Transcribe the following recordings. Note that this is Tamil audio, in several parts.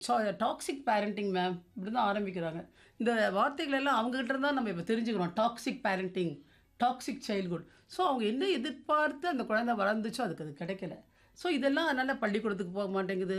டாக்ஸிக் பேரண்டிங் மேம் இப்படி தான் ஆரம்பிக்கிறாங்க இந்த வார்த்தைகள் எல்லாம் அவங்ககிட்ட இருந்தால் நம்ம இப்போ தெரிஞ்சுக்கிறோம் toxic parenting toxic childhood so அவங்க என்ன எதிர்பார்த்து அந்த குழந்தை வளர்ந்துச்சோ அதுக்கு அது கிடைக்கல ஸோ இதெல்லாம் அதனால் பள்ளிக்கூடத்துக்கு போக மாட்டேங்குது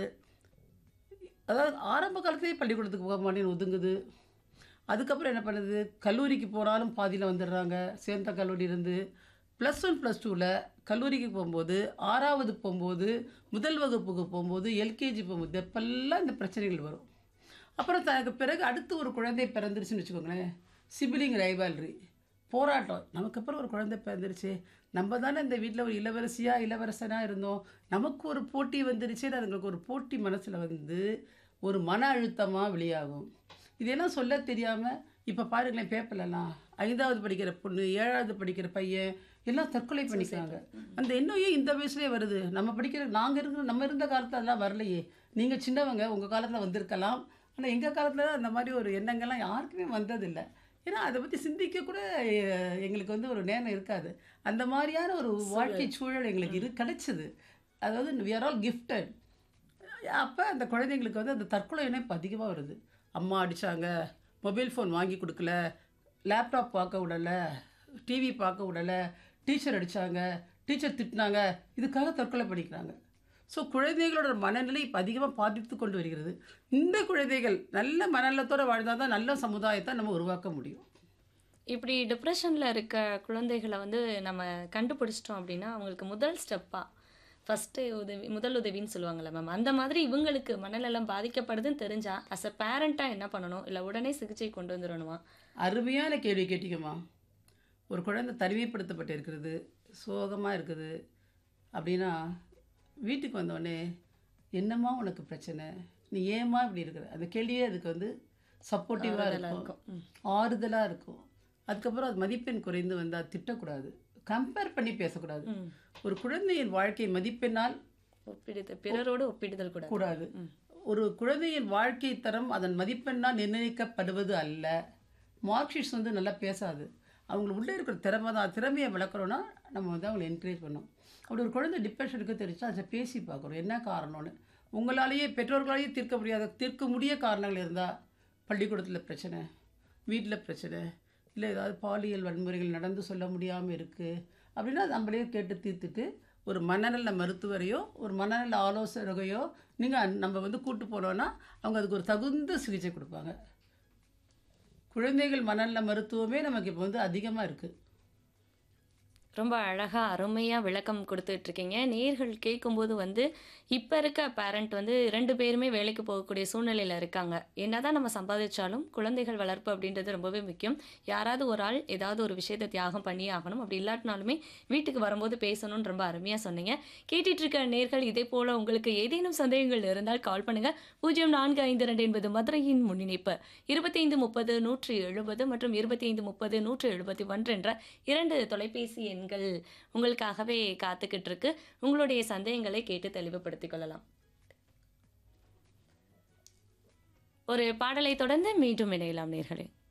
அதாவது ஆரம்ப காலத்திலே பள்ளிக்கூடத்துக்கு போக மாட்டேன்னு ஒதுங்குது அதுக்கப்புறம் என்ன பண்ணுது கல்லூரிக்கு போனாலும் பாதியில் வந்துடுறாங்க சேர்ந்த கல்லூரியிலேருந்து ப்ளஸ் ஒன் ப்ளஸ் டூவில் கல்லூரிக்கு போகும்போது ஆறாவது போகும்போது முதல் வகுப்புக்கு போகும்போது எல்கேஜி போகும்போது எப்பெல்லாம் இந்த பிரச்சனைகள் வரும் அப்புறம் தனக்கு பிறகு அடுத்து ஒரு குழந்தை பிறந்துருச்சுன்னு வச்சுக்கோங்களேன் சிபிலிங் ரைவால்ரி போராட்டம் நமக்கு அப்புறம் ஒரு குழந்தை பிறந்துருச்சு நம்ம தானே இந்த வீட்டில் ஒரு இளவரசியாக இளவரசனாக இருந்தோம் நமக்கு ஒரு போட்டி வந்துருச்சுன்னு அதுங்களுக்கு ஒரு போட்டி மனசில் வந்து ஒரு மன அழுத்தமாக வெளியாகும் இதெல்லாம் சொல்ல தெரியாமல் இப்போ பாருங்களேன் பேப்பர்லலாம் ஐந்தாவது படிக்கிற பொண்ணு ஏழாவது படிக்கிற பையன் எல்லாம் தற்கொலை பண்ணிக்கிறாங்க அந்த எண்ணம் ஏன் இந்த வயசுலேயே வருது நம்ம படிக்கிற நாங்கள் இருக்கிற நம்ம இருந்த காலத்துல அதெல்லாம் வரலையே நீங்கள் சின்னவங்க உங்கள் காலத்தில் வந்திருக்கலாம் ஆனால் எங்கள் காலத்தில் அந்த மாதிரி ஒரு எண்ணங்கள்லாம் யாருக்குமே வந்ததில்லை ஏன்னா அதை பற்றி சிந்திக்க கூட எ- எங்களுக்கு வந்து ஒரு நேரம் இருக்காது அந்த மாதிரியான ஒரு வாழ்க்கை சூழல் எங்களுக்கு இரு கிடைச்சிது அதாவது we are ஆல் gifted அப்போ அந்த குழந்தைங்களுக்கு வந்து அந்த தற்கொலை இணைப்பு அதிகமாக வருது அம்மா அடித்தாங்க மொபைல் ஃபோன் வாங்கி கொடுக்கல லேப்டாப் பார்க்க விடலை டிவி பார்க்க விடலை டீச்சர் அடித்தாங்க டீச்சர் திட்டினாங்க இதுக்காக தற்கொலை பண்ணிக்கிறாங்க ஸோ குழந்தைகளோட மனநிலை இப்போ அதிகமாக பாதித்து கொண்டு வருகிறது இந்த குழந்தைகள் நல்ல மனநலத்தோடு வாழ்ந்தால் தான் நல்ல சமுதாயத்தை நம்ம உருவாக்க முடியும் இப்படி டிப்ரெஷனில் இருக்க குழந்தைகளை வந்து நம்ம கண்டுபிடிச்சிட்டோம் அப்படின்னா அவங்களுக்கு முதல் ஸ்டெப்பாக ஃபஸ்ட்டு உதவி முதல் உதவின்னு சொல்லுவாங்கல்ல மேம் அந்த மாதிரி இவங்களுக்கு மனநலம் பாதிக்கப்படுதுன்னு தெரிஞ்சா அஸ் அ பேரண்ட்டாக என்ன பண்ணணும் இல்லை உடனே சிகிச்சை கொண்டு வந்துடணுமா அருமையான கேள்வி கேட்டிங்கம்மா ஒரு குழந்தை தனிமைப்படுத்தப்பட்டு இருக்கிறது சோகமாக இருக்குது அப்படின்னா வீட்டுக்கு வந்தோடனே என்னம்மா உனக்கு பிரச்சனை நீ ஏம்மா இப்படி இருக்கிற அந்த கேள்வியே அதுக்கு வந்து சப்போர்ட்டிவாக இருக்கும் ஆறுதலாக இருக்கும் அதுக்கப்புறம் அது மதிப்பெண் குறைந்து வந்தால் திட்டக்கூடாது கம்பேர் பண்ணி பேசக்கூடாது ஒரு குழந்தையின் வாழ்க்கை மதிப்பெண்ணால் ஒப்பிடுதல் பிறரோடு ஒப்பிடுதல் கூட கூடாது ஒரு குழந்தையின் வாழ்க்கை தரம் அதன் மதிப்பெண்ணால் நிர்ணயிக்கப்படுவது அல்ல மார்க்ஷீட்ஸ் வந்து நல்லா பேசாது அவங்க உள்ளே இருக்கிற திறமை தான் திறமையை வளர்க்குறோன்னா நம்ம வந்து அவங்களை என்கரேஜ் பண்ணணும் அப்படி ஒரு குழந்தை டிப்ரெஷனுக்கு தெரிஞ்சா அதை பேசி பார்க்கணும் என்ன காரணம்னு உங்களாலேயே பெற்றோர்களாலேயே தீர்க்க முடியாத தீர்க்க முடிய காரணங்கள் இருந்தால் பள்ளிக்கூடத்தில் பிரச்சனை வீட்டில் பிரச்சனை இல்லை ஏதாவது பாலியல் வன்முறைகள் நடந்து சொல்ல முடியாமல் இருக்குது அப்படின்னா நம்மளே கேட்டு தீர்த்துட்டு ஒரு மனநல மருத்துவரையோ ஒரு மனநல ஆலோசகரையோ நீங்கள் நம்ம வந்து கூட்டு போனோன்னா அவங்க அதுக்கு ஒரு தகுந்த சிகிச்சை கொடுப்பாங்க குழந்தைகள் மனநல மருத்துவமே நமக்கு இப்போ வந்து அதிகமாக இருக்குது ரொம்ப அழகாக அருமையாக விளக்கம் கொடுத்துட்டு இருக்கீங்க நேர்கள் கேட்கும்போது வந்து இப்போ இருக்க பேரண்ட் வந்து ரெண்டு பேருமே வேலைக்கு போகக்கூடிய சூழ்நிலையில் இருக்காங்க என்னதான் நம்ம சம்பாதிச்சாலும் குழந்தைகள் வளர்ப்பு அப்படின்றது ரொம்பவே முக்கியம் யாராவது ஒரு ஆள் ஏதாவது ஒரு விஷயத்தை தியாகம் பண்ணியே ஆகணும் அப்படி இல்லாட்டினாலுமே வீட்டுக்கு வரும்போது பேசணும்னு ரொம்ப அருமையாக சொன்னீங்க கேட்டுட்டு இருக்க நேர்கள் இதே போல் உங்களுக்கு ஏதேனும் சந்தேகங்கள் இருந்தால் கால் பண்ணுங்க பூஜ்ஜியம் நான்கு ஐந்து ரெண்டு என்பது மதுரையின் முன்னிணைப்பு இருபத்தைந்து முப்பது நூற்றி எழுபது மற்றும் இருபத்தி ஐந்து முப்பது நூற்றி எழுபத்தி ஒன்று என்ற இரண்டு தொலைபேசி எண்கள் உங்களுக்காகவே காத்துக்கிட்டு இருக்கு உங்களுடைய சந்தேகங்களை கேட்டு தெளிவுபடுத்திக் கொள்ளலாம் ஒரு பாடலை தொடர்ந்து மீண்டும் இணையலாம் நேர்களே